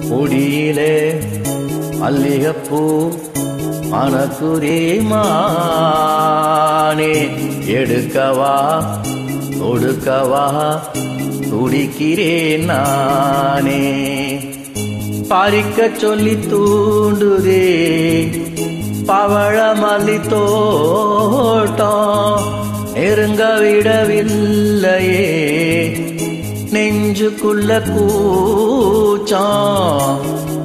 கொடியிலே மல்லிகப்பூ மணக்குரே மானே எடுக்கவா கொடுக்கவா துடிக்கிறேன் நானே பறிக்க சொல்லி தூண்டுதே பவழ மல்லி தோட்டம் நெருங்க விடவில்லையே நெஞ்சுக்குள்ள கூச்சம்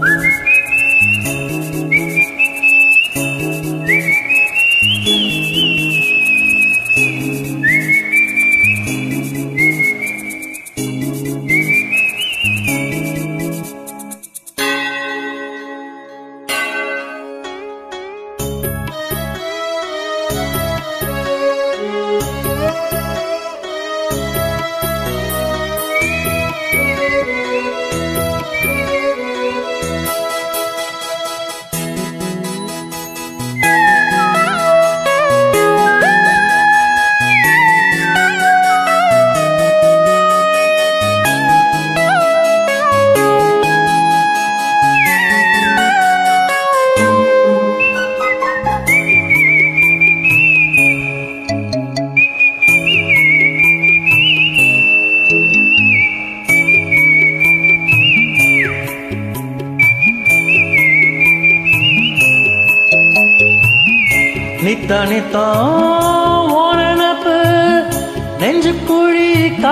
நித்த நித்தம் ஓனப்பு நெஞ்சு குழி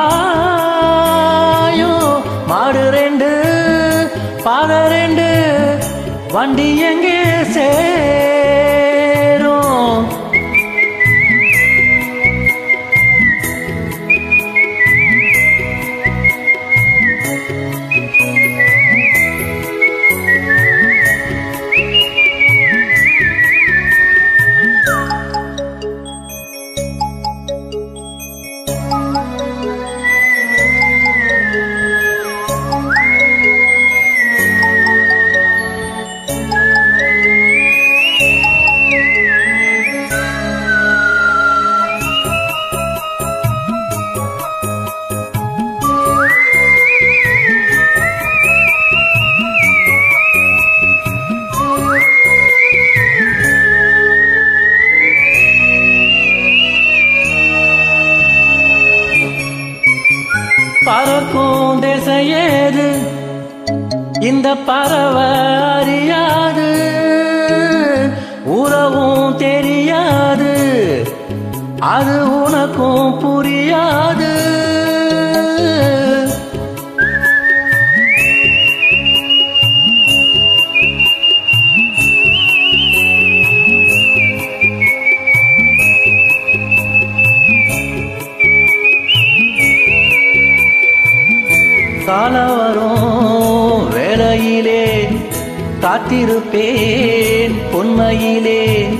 காயும் மாடு ரெண்டு பாத ரெண்டு வண்டி எங்கே சேரும் பறக்கும் திசை ஏது இந்த பறவை அறியாது உறவும் தெரியாது அது உனக்கும் புரியாது கால வரும் வேளையிலே காத்திருப்பேன் பொன்மையிலே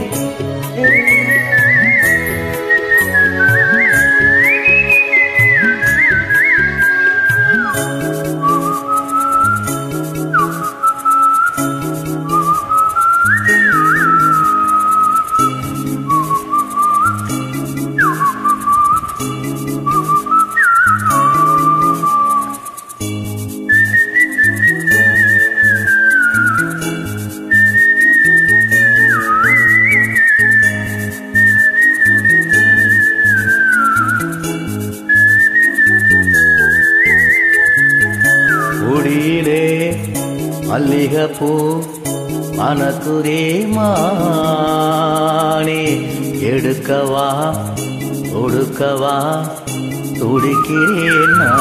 குடியிலே மல்லிகப்பூ மனக்குரே மானே எடுக்கவா கொடுக்கவா துடிக்கிறேன்